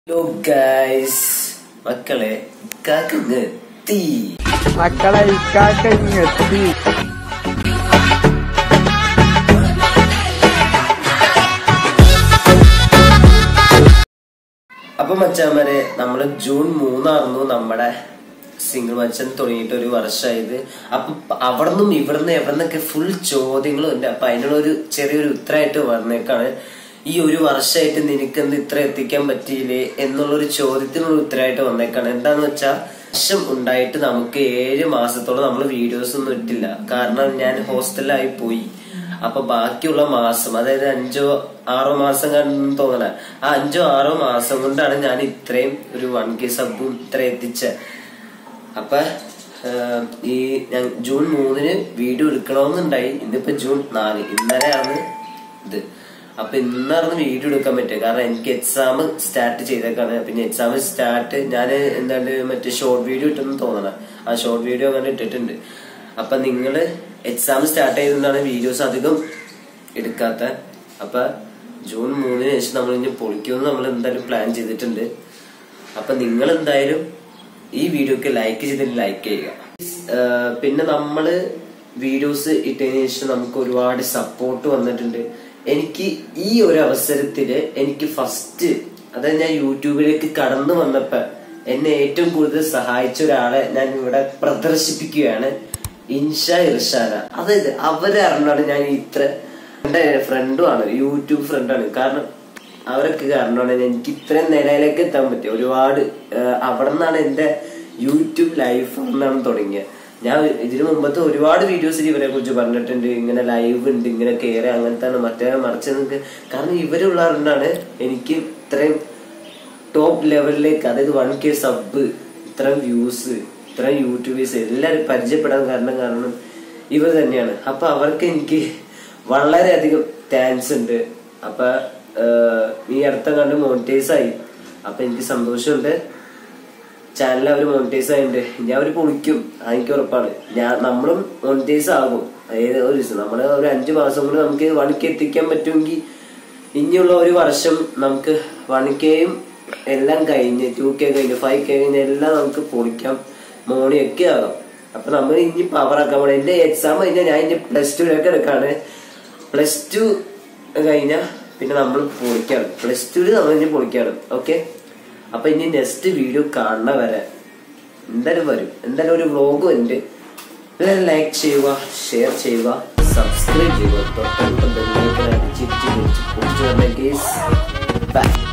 hello guys മക്കളെ ഇക്കാക്കങ്ങ് എത്തി മക്കളെ ഇക്കാക്ക ഇങ്ങെത്തി അപ്പൊ മച്ചാമാരെ നമ്മള് ജൂൺ മൂന്നായിരുന്നു നമ്മുടെ സിംഗിൾ മച്ചൻ തുടങ്ങിയിട്ട് ഒരു വർഷമായത് അപ്പൊ അവിടെ നിന്നും ഇവിടെ നിന്ന് എവിടെ നിന്നൊക്കെ ഫുൾ ചോദ്യങ്ങളും ഉണ്ട് അപ്പൊ അതിനുള്ള ഒരു ചെറിയൊരു ഉത്തരമായിട്ട് വന്നേക്കാണ് ഈ ഒരു വർഷമായിട്ട് നിനക്കെന്ത് ഇത്ര എത്തിക്കാൻ പറ്റിയില്ലേ എന്നുള്ളൊരു ചോദ്യത്തിനുള്ള ഉത്തരമായിട്ട് വന്നേക്കാണ് എന്താന്ന് വെച്ചാൽ വർഷം ഉണ്ടായിട്ട് നമുക്ക് ഏഴ് മാസത്തോളം നമ്മൾ വീഡിയോസ് ഒന്നും ഇട്ടില്ല കാരണം ഞാൻ ഹോസ്റ്റലിലായി പോയി അപ്പൊ ബാക്കിയുള്ള മാസം അതായത് അഞ്ചോ ആറോ മാസം കണ്ടെന്ന് തോന്നണ ആ അഞ്ചോ ആറോ മാസം കൊണ്ടാണ് ഞാൻ ഇത്രയും ഒരു വൺ കെ സബും ഇത്ര എത്തിച്ച അപ്പൊ ആഹ്, ഈ ഞാൻ ജൂൺ മൂന്നിന് വീഡിയോ എടുക്കണമെന്നുണ്ടായി ഇന്നിപ്പോ ജൂൺ നാല് ഇന്നലെയാണ് ഇത് അപ്പൊ ഇന്നായിരുന്നു വീഡിയോ എടുക്കാൻ പറ്റുക കാരണം എനിക്ക് എക്സാം സ്റ്റാർട്ട് ചെയ്തേക്കാണ് പിന്നെ എക്സാം സ്റ്റാർട്ട് ഞാൻ എന്താണ്ട് മറ്റേ ഷോർട്ട് വീഡിയോ ഇട്ടെന്ന് തോന്നണം ആ ഷോർട്ട് വീഡിയോ അങ്ങനെ ഇട്ടിട്ടുണ്ട് അപ്പൊ നിങ്ങള് എക്സാം സ്റ്റാർട്ട് ചെയ്തുകൊണ്ടാണ് വീഡിയോസ് അധികം എടുക്കാത്ത അപ്പൊ ജൂൺ മൂന്നിന് ശേഷം നമ്മൾ ഇനി പൊളിക്കുമെന്ന് നമ്മൾ എന്തായാലും പ്ലാൻ ചെയ്തിട്ടുണ്ട് അപ്പൊ നിങ്ങൾ എന്തായാലും ഈ വീഡിയോക്ക് ലൈക്ക് ചെയ്തിട്ട് ലൈക്ക് ചെയ്യുക ആഹ് പിന്നെ നമ്മള് വീഡിയോസ് ഇട്ടതിന് ശേഷം നമുക്ക് ഒരുപാട് സപ്പോർട്ട് വന്നിട്ടുണ്ട് എനിക്ക് ഈ ഒരു അവസരത്തില് എനിക്ക് ഫസ്റ്റ് അതായത് ഞാൻ യൂട്യൂബിലേക്ക് കടന്നു വന്നപ്പോ എന്നെ ഏറ്റവും കൂടുതൽ സഹായിച്ച ഒരാളെ ഞാൻ ഇവിടെ പ്രദർശിപ്പിക്കുകയാണ് ഇൻഷ ഇർഷാന അതായത് അവരെ അറിഞ്ഞാണ് ഞാൻ ഇത്ര എന്റെ ഫ്രണ്ടുമാണ് യൂട്യൂബ് ഫ്രണ്ടാണ് കാരണം അവരൊക്കെ കാരണമാണ് എനിക്ക് ഇത്രയും നിലയിലേക്ക് എത്താൻ പറ്റിയത് ഒരുപാട് ആഹ് അവിടെ നിന്നാണ് എന്റെ യൂട്യൂബ് ലൈഫ് എന്നാണ് തുടങ്ങിയത് ഞാൻ ഇതിനു മുമ്പത്തെ ഒരുപാട് വീഡിയോസിൽ ഇവരെ കുറിച്ച് പറഞ്ഞിട്ടുണ്ട് ഇങ്ങനെ ലൈവ് ഉണ്ട് ഇങ്ങനെ കയറി അങ്ങനത്തെ മറ്റേ മറിച്ച് നിനക്ക് കാരണം ഇവരുള്ളതുകൊണ്ടാണ് എനിക്ക് ഇത്രയും ടോപ്പ് ലെവലിലേക്ക് അതായത് വൺ കെ സബ് ഇത്രയും വ്യൂസ് ഇത്രയും യൂട്യൂബേഴ്സ് എല്ലാവരും പരിചയപ്പെടാൻ കാരണം കാരണം ഇവർ തന്നെയാണ് അപ്പൊ അവർക്ക് എനിക്ക് വളരെയധികം താങ്ക്സ് ഉണ്ട് അപ്പൊ ആഹ്, ഈ അടുത്ത കണ്ട് മോണിറ്റൈസ് ആയി അപ്പൊ എനിക്ക് സന്തോഷമുണ്ട് ചാനൽ അവർ മോണിറ്റൈസ് ആയിട്ടുണ്ട് ഇനി അവർ പൊളിക്കും അതെനിക്ക് ഉറപ്പാണ് ഞാൻ നമ്മളും മോണിറ്റൈസ് ആകും അതായത് ഒരു ദിവസം നമ്മള് ഒരു അഞ്ചു മാസം കൊണ്ട് നമുക്ക് വണിക്ക് എത്തിക്കാൻ പറ്റുമെങ്കിൽ ഇനിയുള്ള ഒരു വർഷം നമുക്ക് വൺ കെയും എല്ലാം കഴിഞ്ഞ് ടു കെ കഴിഞ്ഞ് ഫൈവ് കെ കഴിഞ്ഞ് എല്ലാം നമുക്ക് പൊളിക്കാം മോണിയൊക്കെ ആകാം അപ്പൊ നമ്മൾ ഇനി പവർ ആക്കാൻ പോണേ എന്റെ എക്സാം കഴിഞ്ഞാൽ ഞാൻ ഇനി പ്ലസ് ടുവിലേക്ക് എടുക്കാണ് പ്ലസ് ടു കഴിഞ്ഞാൽ പിന്നെ നമ്മൾ പൊളിക്കാണ് പ്ലസ് ടുവിൽ നമ്മൾ ഇനി പൊളിക്കാണ് ഓക്കെ അപ്പൊ ഇനി നെക്സ്റ്റ് വീഡിയോ കാണുന്ന വരെ എന്തായാലും വരും എന്തായാലും ഒരു വ്ളോഗ് ഉണ്ട് എല്ലാവരും ലൈക്ക് ചെയ്യുക ഷെയർ ചെയ്യുക സബ്സ്ക്രൈബ് ചെയ്യുക തൊട്ടടുത്ത ബെല്ലിലേക്ക് അടിച്ചിട്ട് വിളിച്ച് പൊളിച്ചു വരണ കേസ് ബൈ